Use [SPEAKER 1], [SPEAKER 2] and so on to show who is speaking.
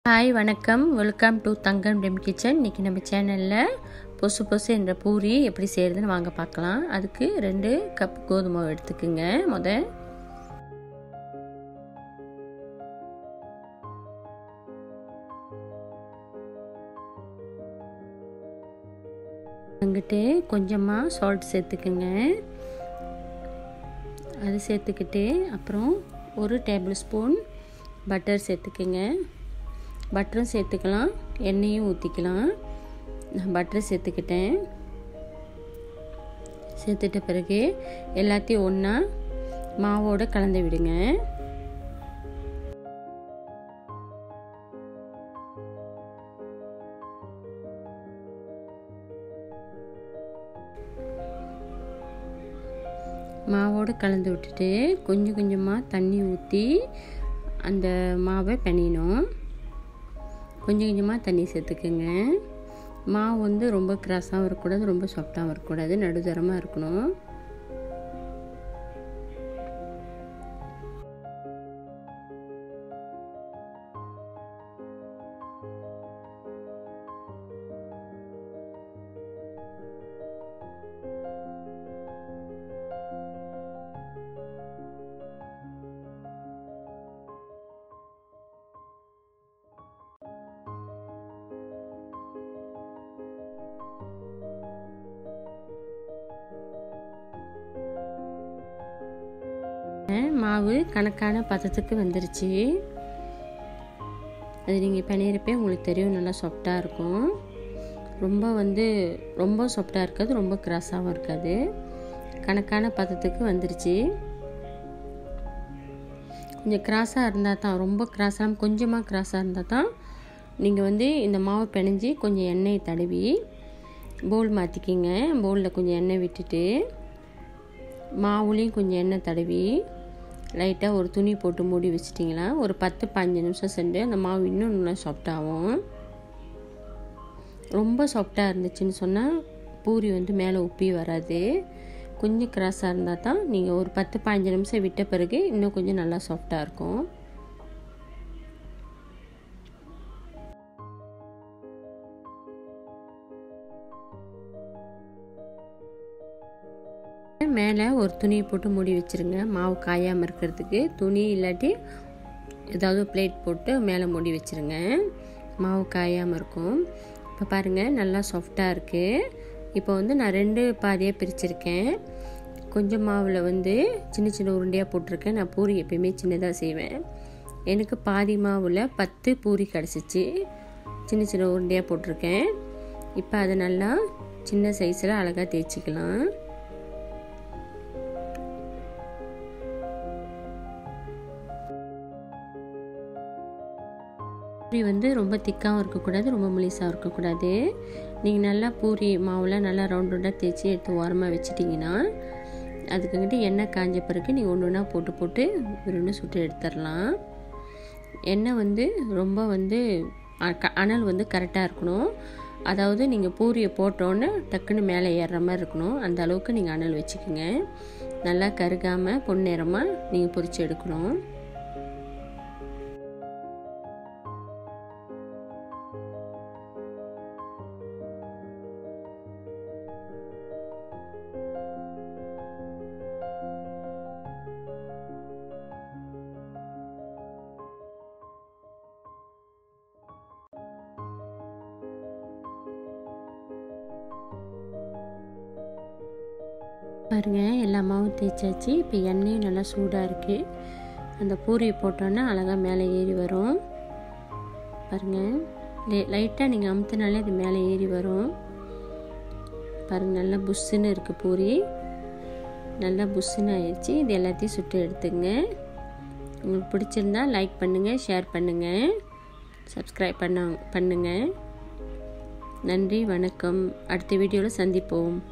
[SPEAKER 1] hi வணக்கம் welcome to Thangam டெம் kitchen இன்றைக்கி நம்ம சேனலில் பொசு பொசு என்ற பூரி எப்படி செய்கிறதுன்னு வாங்க பார்க்கலாம் அதுக்கு ரெண்டு கப் கோதுமை மாவு எடுத்துக்குங்க முத அங்கிட்டு கொஞ்சமாக சால்ட் சேர்த்துக்குங்க அது சேர்த்துக்கிட்டு அப்புறம் ஒரு டேபிள் ஸ்பூன் பட்டர் சேர்த்துக்குங்க பட்டரும் சேர்த்துக்கலாம் எண்ணெயும் ஊற்றிக்கலாம் நான் பட்டர் சேர்த்துக்கிட்டேன் சேர்த்துட்ட பிறகு எல்லாத்தையும் ஒன்றா மாவோடு கலந்து விடுங்க மாவோடு கலந்து விட்டுட்டு கொஞ்சம் கொஞ்சமாக தண்ணி ஊற்றி அந்த மாவை பிணையணும் கொஞ்சம் கொஞ்சமாக தண்ணி சேர்த்துக்குங்க மாவு வந்து ரொம்ப கிராஸாகவும் இருக்கக்கூடாது ரொம்ப சாஃப்டாகவும் இருக்கக்கூடாது நடுத்தரமாக இருக்கணும் மாவு கணக்கான பதத்துக்கு வந்துருச்சு அது நீங்கள் பண்ணியிருப்பே உங்களுக்கு தெரியும் நல்லா சாஃப்டாக இருக்கும் ரொம்ப வந்து ரொம்ப சாஃப்டாக இருக்காது ரொம்ப கிராஸாகவும் இருக்காது கணக்கான பதத்துக்கு வந்துருச்சு கொஞ்சம் கிராஸாக இருந்தால் தான் ரொம்ப கிராஸாக கொஞ்சமாக கிராஸாக இருந்தால் தான் நீங்கள் வந்து இந்த மாவு பிணைஞ்சி கொஞ்சம் எண்ணெய் தடவி பவுல் மாற்றிக்கிங்க பவுலில் கொஞ்சம் எண்ணெய் விட்டுட்டு மாவுலேயும் கொஞ்சம் எண்ணெய் தடவி லைட்டாக ஒரு துணி போட்டு மூடி வச்சிட்டிங்களா ஒரு பத்து பதினஞ்சு நிமிஷம் சென்று அந்த மாவு இன்னும் நல்லா சாஃப்டாகும் ரொம்ப சாஃப்டாக இருந்துச்சுன்னு சொன்னால் பூரி வந்து மேலே உப்பி வராது கொஞ்சம் கிராஸாக இருந்தால் தான் நீங்கள் ஒரு பத்து பதினஞ்சு நிமிஷம் விட்ட பிறகு இன்னும் கொஞ்சம் நல்லா சாஃப்டாக இருக்கும் மேலே ஒரு துணியை போட்டு மூடி வச்சுருங்க மாவு காயாமல் இருக்கிறதுக்கு துணி இல்லாட்டி ஏதாவது பிளேட் போட்டு மேலே மூடி வச்சுருங்க மாவு காயாமல் இருக்கும் இப்போ பாருங்கள் நல்லா சாஃப்டாக இருக்குது இப்போ வந்து நான் ரெண்டு பாதியாக பிரிச்சிருக்கேன் கொஞ்சம் மாவில் வந்து சின்ன சின்ன உருண்டையாக போட்டிருக்கேன் நான் பூரி எப்பயுமே சின்னதாக செய்வேன் எனக்கு பாதி மாவில் பத்து பூரி கிடச்சிச்சு சின்ன சின்ன உருண்டையாக போட்டிருக்கேன் இப்போ அதை நல்லா சின்ன சைஸில் அழகாக தேய்ச்சிக்கலாம் பூரி வந்து ரொம்ப திக்காகவும் இருக்கக்கூடாது ரொம்ப முலிசாகவும் இருக்கக்கூடாது நீங்கள் நல்லா பூரி மாவில் நல்லா ரவுண்ட் ரவுண்டாக தேய்ச்சி எடுத்து ஓரமாக வச்சிட்டிங்கன்னா அதுக்குங்கிட்ட எண்ணெய் காஞ்ச பிறகு நீங்கள் ஒன்று ஒன்றா போட்டு போட்டு ஒன்று சுட்டு எடுத்துடலாம் எண்ணெய் வந்து ரொம்ப வந்து அனல் வந்து கரெக்டாக இருக்கணும் அதாவது நீங்கள் பூரியை போட்டோன்னே டக்குன்னு மேலே ஏறுற மாதிரி இருக்கணும் அந்த அளவுக்கு நீங்கள் அனல் வச்சுக்கோங்க நல்லா கருகாமல் பொன்னிறமாக நீங்கள் பொரித்து எடுக்கணும் பாருங்கள் எல்லா மாவும் தேய்ச்சாச்சு இப்போ எண்ணெயும் நல்லா சூடாக இருக்குது அந்த பூரியை போட்டோன்னா அழகாக மேலே ஏறி வரும் பாருங்கள் லைட்டாக நீங்கள் அமுத்தினாலே அது மேலே ஏறி வரும் பாருங்கள் நல்லா புஷ்ஷுன்னு இருக்குது பூரி நல்லா புஷ்ஷுன்னு ஆயிடுச்சு இது எல்லாத்தையும் சுட்டு எடுத்துங்க உங்களுக்கு பிடிச்சிருந்தா லைக் பண்ணுங்கள் ஷேர் பண்ணுங்கள் சப்ஸ்கிரைப் பண்ண பண்ணுங்கள் நன்றி வணக்கம் அடுத்த வீடியோவில் சந்திப்போம்